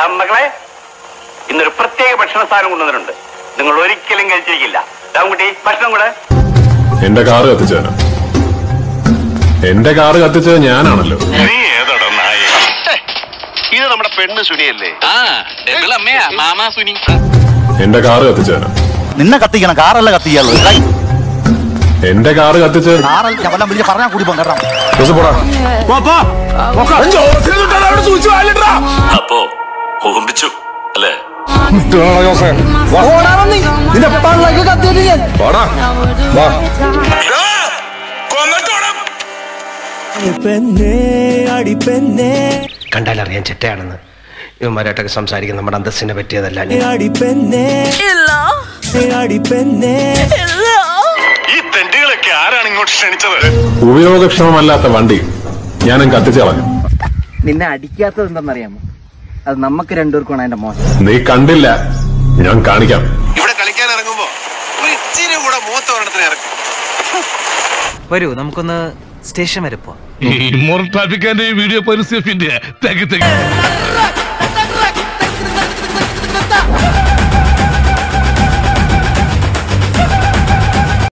എടാ മക്കളെ ഇന്നൊരു പ്രത്യേക ഭക്ഷണ സാധനം കൊണ്ടുവന്നിട്ടുണ്ട് നിങ്ങൾ ഒരിക്കലും കഴിച്ചിരിക്കില്ല രാമൻകുട്ടി ഭക്ഷണം കൂടെ എന്റെ കാറ് കത്തിച്ചവനാ എന്റെ കാറ് കത്തിച്ചത് ഞാനാണല്ലോ നീ ഏതോടാ നായ ഇത് നമ്മുടെ പെണ്ണ് സുനിയല്ലേ ആ ഡബിൾ അമ്മയാ മാമാ സുനി എന്റെ കാറ് കത്തിച്ചവനാ നിന്നെ കത്തിക്കണം കാറല്ല കത്തിക്കാനുള്ളത് എന്റെ കാറ് കത്തിച്ച് കാറല്ല വല്ലം വിളിച്ച് പറഞ്ഞാൽ കൂടി പോകാം കേട്ടോ ബസ് പോടാ അപ്പോ ഓമ്പിച്ചു അല്ലേ കണ്ടാലറിയാൻ ചെറ്റയാണെന്ന് ഇവന്മാരായിട്ടൊക്കെ സംസാരിക്കുന്ന നമ്മുടെ അന്തസ്സിനെ പറ്റിയതല്ല ഈ തെണ്ടികളൊക്കെ ആരാണ് ഇങ്ങോട്ട് ക്ഷണിച്ചത് ഉപയോഗക്ഷമമല്ലാത്ത വണ്ടി ഞാനും കത്തിച്ചു കളഞ്ഞു നിന്നെ അടിക്കാത്തത് എന്തെന്നറിയാമോ അത് നമുക്ക് രണ്ടുപേർക്കാണ് അതിന്റെ മോശം നീ കണ്ടില്ല ഞാൻ കാണിക്കാം ഇവിടെ കളിക്കാൻ ഇറങ്ങുമ്പോ ഒരു ഇച്ചിരി കൂടെ മൂത്ത ഒരെണ്ണത്തിന് ഇറക്കും വരൂ നമുക്കൊന്ന് സ്റ്റേഷൻ വരെ പോവാം ഈ മോറൽ ട്രാഫിക്കാന്റെ വീഡിയോ പരിസ്ഥിതി